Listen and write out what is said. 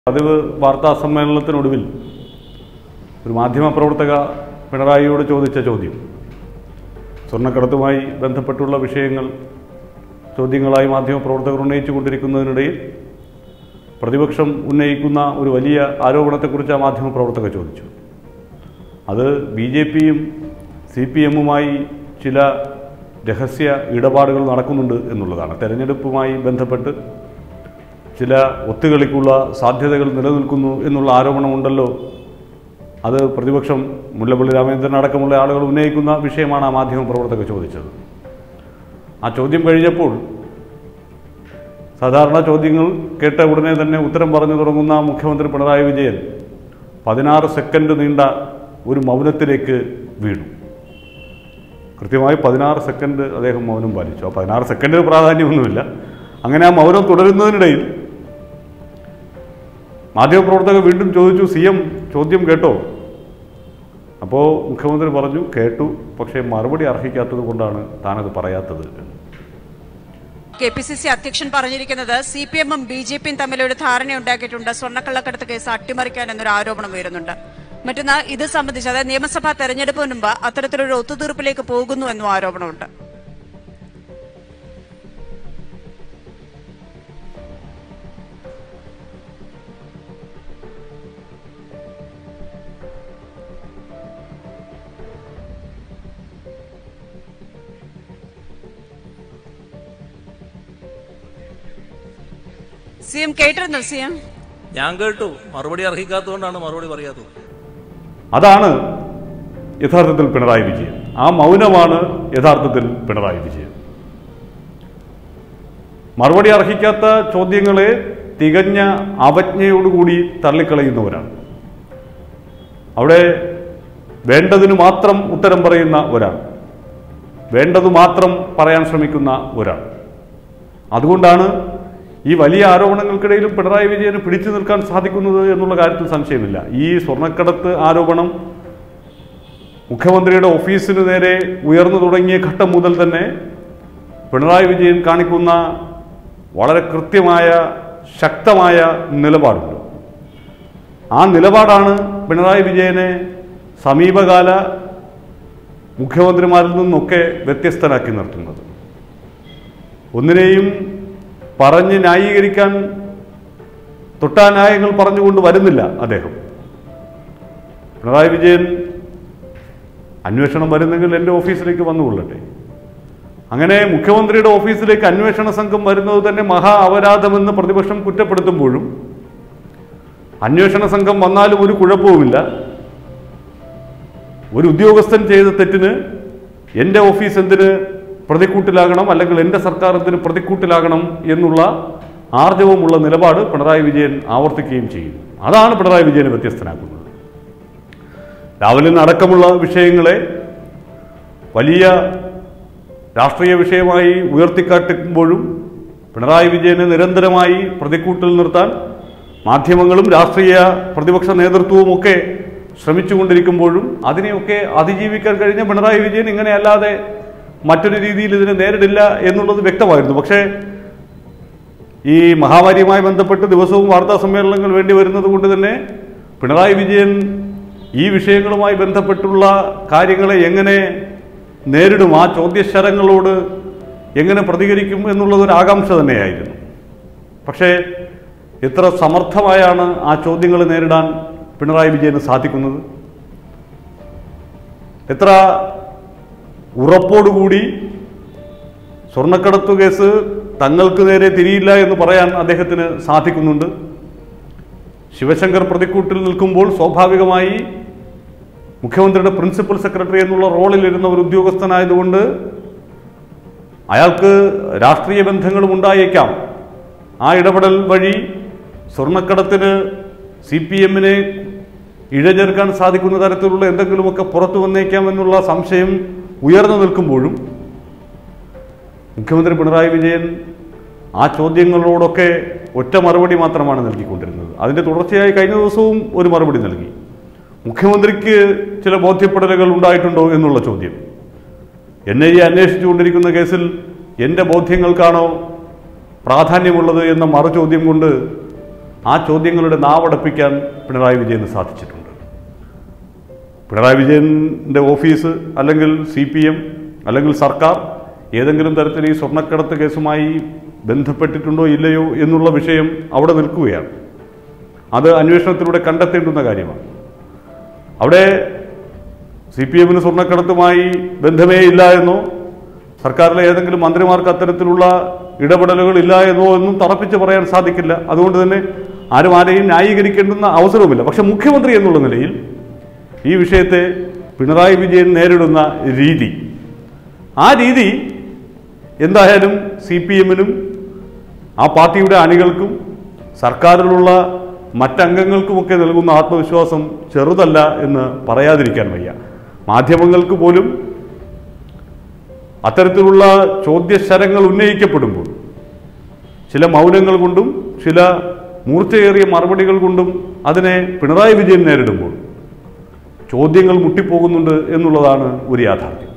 പതിവ് വാർത്താ സമ്മേളനത്തിനൊടുവിൽ ഒരു മാധ്യമപ്രവർത്തക പിണറായിയോട് ചോദിച്ച ചോദ്യം സ്വർണ്ണക്കടത്തുമായി ബന്ധപ്പെട്ടുള്ള വിഷയങ്ങൾ ചോദ്യങ്ങളായി മാധ്യമപ്രവർത്തകർ ഉന്നയിച്ചു കൊണ്ടിരിക്കുന്നതിനിടയിൽ പ്രതിപക്ഷം ഉന്നയിക്കുന്ന ഒരു വലിയ ആരോപണത്തെക്കുറിച്ച് ആ മാധ്യമപ്രവർത്തകർ ചോദിച്ചു അത് ബി ജെ പിയും സി പി എമ്മുമായി ചില രഹസ്യ ഇടപാടുകൾ നടക്കുന്നുണ്ട് എന്നുള്ളതാണ് തെരഞ്ഞെടുപ്പുമായി ബന്ധപ്പെട്ട് ചില ഒത്തുകളിക്കുള്ള സാധ്യതകൾ നിലനിൽക്കുന്നു എന്നുള്ള ആരോപണമുണ്ടല്ലോ അത് പ്രതിപക്ഷം മുല്ലപ്പള്ളി രാമചന്ദ്രൻ അടക്കമുള്ള ആളുകൾ ഉന്നയിക്കുന്ന വിഷയമാണ് ആ മാധ്യമ പ്രവർത്തകർ ചോദിച്ചത് ആ ചോദ്യം കഴിഞ്ഞപ്പോൾ സാധാരണ ചോദ്യങ്ങൾ കേട്ട ഉടനെ തന്നെ ഉത്തരം പറഞ്ഞു തുടങ്ങുന്ന മുഖ്യമന്ത്രി പിണറായി വിജയൻ പതിനാറ് സെക്കൻഡ് നീണ്ട ഒരു മൗനത്തിലേക്ക് വീണു കൃത്യമായി പതിനാറ് സെക്കൻഡ് അദ്ദേഹം മൗനം പാലിച്ചു ആ പതിനാറ് സെക്കൻഡിന് പ്രാധാന്യമൊന്നുമില്ല അങ്ങനെ ആ മൗനം തുടരുന്നതിനിടയിൽ മാധ്യമപ്രവർത്തകർ വീണ്ടും ചോദിച്ചു സി എം ചോദ്യം കേട്ടോ അപ്പോൾ മുഖ്യമന്ത്രി പറഞ്ഞു കേട്ടു പക്ഷേ മറുപടി അർഹിക്കാത്തത് കൊണ്ടാണ് താനത് പറയാത്തത് എന്ന് കെ പി സി സി അധ്യക്ഷൻ പറഞ്ഞിരിക്കുന്നത് സി പി എമ്മും ബി ജെ പിയും തമ്മിൽ ഒരു ധാരണയുണ്ടാക്കിയിട്ടുണ്ട് സ്വർണ്ണക്കള്ളക്കടത്ത് കേസ് അട്ടിമറിക്കാൻ എന്നൊരു ആരോപണം ഉയരുന്നുണ്ട് മറ്റൊന്ന് ഇത് സംബന്ധിച്ച് അതായത് നിയമസഭാ തെരഞ്ഞെടുപ്പിന് മുമ്പ് അത്തരത്തിലൊരു ഒത്തുതീർപ്പിലേക്ക് പോകുന്നു എന്നും ആരോപണമുണ്ട് സി എം കേട്ടിരുന്നു സി എം ഞാൻ കേട്ടു മറുപടി അർഹിക്കാത്തതുകൊണ്ടാണ് മറുപടി പറയാത്തത് അതാണ് യഥാർത്ഥത്തിൽ പിണറായി വിജയൻ ആ മൗനമാണ് യഥാർത്ഥത്തിൽ പിണറായി വിജയൻ മറുപടി അർഹിക്കാത്ത ചോദ്യങ്ങളെ തികഞ്ഞ അവജ്ഞയോടുകൂടി തള്ളിക്കളയുന്നവരാണ് അവിടെ വേണ്ടതിന് മാത്രം ഉത്തരം പറയുന്ന ഒരാൾ വേണ്ടത് മാത്രം പറയാൻ ശ്രമിക്കുന്ന ഒരാൾ അതുകൊണ്ടാണ് ഈ വലിയ ആരോപണങ്ങൾക്കിടയിലും പിണറായി വിജയന് പിടിച്ചു നിൽക്കാൻ സാധിക്കുന്നത് എന്നുള്ള കാര്യത്തിൽ സംശയമില്ല ഈ സ്വർണ്ണക്കടത്ത് ആരോപണം മുഖ്യമന്ത്രിയുടെ ഓഫീസിന് നേരെ ഉയർന്നു തുടങ്ങിയ ഘട്ടം മുതൽ തന്നെ പിണറായി വിജയൻ കാണിക്കുന്ന വളരെ കൃത്യമായ ശക്തമായ നിലപാടുണ്ട് ആ നിലപാടാണ് പിണറായി വിജയനെ സമീപകാല മുഖ്യമന്ത്രിമാരിൽ നിന്നൊക്കെ വ്യത്യസ്തനാക്കി നിർത്തുന്നത് ഒന്നിനെയും പറഞ്ഞ് ന്യായീകരിക്കാൻ തൊട്ടാന്യായങ്ങൾ പറഞ്ഞുകൊണ്ട് വരുന്നില്ല അദ്ദേഹം പിണറായി വിജയൻ അന്വേഷണം വരുന്നെങ്കിൽ എൻ്റെ ഓഫീസിലേക്ക് വന്നുകൊള്ളട്ടെ അങ്ങനെ മുഖ്യമന്ത്രിയുടെ ഓഫീസിലേക്ക് അന്വേഷണ സംഘം വരുന്നത് തന്നെ മഹാ അപരാധമെന്ന് പ്രതിപക്ഷം കുറ്റപ്പെടുത്തുമ്പോഴും അന്വേഷണ സംഘം വന്നാലും ഒരു കുഴപ്പവുമില്ല ഒരു ഉദ്യോഗസ്ഥൻ ചെയ്ത തെറ്റിന് എൻ്റെ ഓഫീസ് എന്തിന് പ്രതിക്കൂട്ടിലാകണം അല്ലെങ്കിൽ എൻ്റെ സർക്കാർ എന്തിന് പ്രതിക്കൂട്ടിലാകണം എന്നുള്ള ആർജവമുള്ള നിലപാട് പിണറായി വിജയൻ ആവർത്തിക്കുകയും ചെയ്യും അതാണ് പിണറായി വിജയനെ വ്യത്യസ്തനാക്കുന്നത് രാവിലെ അടക്കമുള്ള വിഷയങ്ങളെ വലിയ രാഷ്ട്രീയ വിഷയമായി ഉയർത്തിക്കാട്ടുമ്പോഴും പിണറായി വിജയനെ നിരന്തരമായി പ്രതിക്കൂട്ടിൽ നിർത്താൻ മാധ്യമങ്ങളും രാഷ്ട്രീയ പ്രതിപക്ഷ നേതൃത്വവും ഒക്കെ ശ്രമിച്ചുകൊണ്ടിരിക്കുമ്പോഴും അതിനെയൊക്കെ അതിജീവിക്കാൻ കഴിഞ്ഞ പിണറായി വിജയൻ ഇങ്ങനെയല്ലാതെ മറ്റൊരു രീതിയിൽ ഇതിനെ നേരിടില്ല എന്നുള്ളത് വ്യക്തമായിരുന്നു പക്ഷേ ഈ മഹാമാരിയുമായി ബന്ധപ്പെട്ട് ദിവസവും വാർത്താ സമ്മേളനങ്ങൾ വേണ്ടി വരുന്നത് കൊണ്ട് തന്നെ പിണറായി വിജയൻ ഈ വിഷയങ്ങളുമായി ബന്ധപ്പെട്ടുള്ള കാര്യങ്ങളെ എങ്ങനെ നേരിടും ആ ചോദ്യശരങ്ങളോട് എങ്ങനെ പ്രതികരിക്കും എന്നുള്ളത് ഒരു ആകാംക്ഷ തന്നെയായിരുന്നു പക്ഷേ എത്ര സമർത്ഥമായാണ് ആ ചോദ്യങ്ങൾ നേരിടാൻ പിണറായി വിജയന് സാധിക്കുന്നത് എത്ര ഉറപ്പോടുകൂടി സ്വർണ്ണക്കടത്തു കേസ് തങ്ങൾക്ക് നേരെ തിരിയില്ല എന്ന് പറയാൻ അദ്ദേഹത്തിന് സാധിക്കുന്നുണ്ട് ശിവശങ്കർ പ്രതിക്കൂട്ടിൽ നിൽക്കുമ്പോൾ സ്വാഭാവികമായി മുഖ്യമന്ത്രിയുടെ പ്രിൻസിപ്പൽ സെക്രട്ടറി എന്നുള്ള റോളിലിരുന്ന ഒരു ഉദ്യോഗസ്ഥനായതുകൊണ്ട് അയാൾക്ക് രാഷ്ട്രീയ ബന്ധങ്ങളും ഉണ്ടായേക്കാം ആ ഇടപെടൽ വഴി സ്വർണ്ണക്കടത്തിന് സി പി എമ്മിനെ ഇഴചേർക്കാൻ സാധിക്കുന്ന തരത്തിലുള്ള എന്തെങ്കിലുമൊക്കെ പുറത്തു വന്നേക്കാം എന്നുള്ള സംശയം ഉയർന്നു നിൽക്കുമ്പോഴും മുഖ്യമന്ത്രി പിണറായി വിജയൻ ആ ചോദ്യങ്ങളോടൊക്കെ ഒറ്റ മറുപടി മാത്രമാണ് നൽകിക്കൊണ്ടിരുന്നത് അതിൻ്റെ തുടർച്ചയായി കഴിഞ്ഞ ദിവസവും ഒരു മറുപടി നൽകി മുഖ്യമന്ത്രിക്ക് ചില ബോധ്യപ്പെടലുകൾ ഉണ്ടായിട്ടുണ്ടോ എന്നുള്ള ചോദ്യം എൻ ഐ എ അന്വേഷിച്ചുകൊണ്ടിരിക്കുന്ന കേസിൽ എൻ്റെ ബോധ്യങ്ങൾക്കാണോ പ്രാധാന്യമുള്ളത് എന്ന മറുചോദ്യം കൊണ്ട് ആ ചോദ്യങ്ങളുടെ നാവടപ്പിക്കാൻ പിണറായി വിജയന് സാധിച്ചിട്ടുണ്ട് പിണറായി വിജയൻ്റെ ഓഫീസ് അല്ലെങ്കിൽ സി പി എം അല്ലെങ്കിൽ സർക്കാർ ഏതെങ്കിലും തരത്തിൽ ഈ സ്വർണ്ണക്കടത്ത് കേസുമായി ബന്ധപ്പെട്ടിട്ടുണ്ടോ ഇല്ലയോ എന്നുള്ള വിഷയം അവിടെ നിൽക്കുകയാണ് അത് അന്വേഷണത്തിലൂടെ കണ്ടെത്തേണ്ടുന്ന കാര്യമാണ് അവിടെ സി പി എമ്മിന് സ്വർണ്ണക്കടത്തുമായി ബന്ധമേ ഇല്ല എന്നോ സർക്കാരിലെ ഏതെങ്കിലും മന്ത്രിമാർക്ക് അത്തരത്തിലുള്ള ഇടപെടലുകൾ ഇല്ല എന്നോ എന്നും തറപ്പിച്ച് പറയാൻ സാധിക്കില്ല അതുകൊണ്ട് തന്നെ ആരും ആരെയും ന്യായീകരിക്കേണ്ടുന്ന അവസരവുമില്ല പക്ഷെ മുഖ്യമന്ത്രി എന്നുള്ള നിലയിൽ ഈ വിഷയത്തെ പിണറായി വിജയൻ നേരിടുന്ന രീതി ആ രീതി എന്തായാലും സി പി എമ്മിനും ആ പാർട്ടിയുടെ അണികൾക്കും സർക്കാരിലുള്ള മറ്റംഗങ്ങൾക്കുമൊക്കെ നൽകുന്ന ആത്മവിശ്വാസം ചെറുതല്ല എന്ന് പറയാതിരിക്കാൻ വയ്യ മാധ്യമങ്ങൾക്ക് പോലും അത്തരത്തിലുള്ള ചോദ്യശരങ്ങൾ ഉന്നയിക്കപ്പെടുമ്പോൾ ചില മൗനങ്ങൾ കൊണ്ടും ചില മൂർച്ചയേറിയ മറുപടികൾ കൊണ്ടും അതിനെ പിണറായി വിജയൻ നേരിടുമ്പോൾ ചോദ്യങ്ങൾ മുട്ടിപ്പോകുന്നുണ്ട് എന്നുള്ളതാണ് ഒരു യാഥാർത്ഥ്യം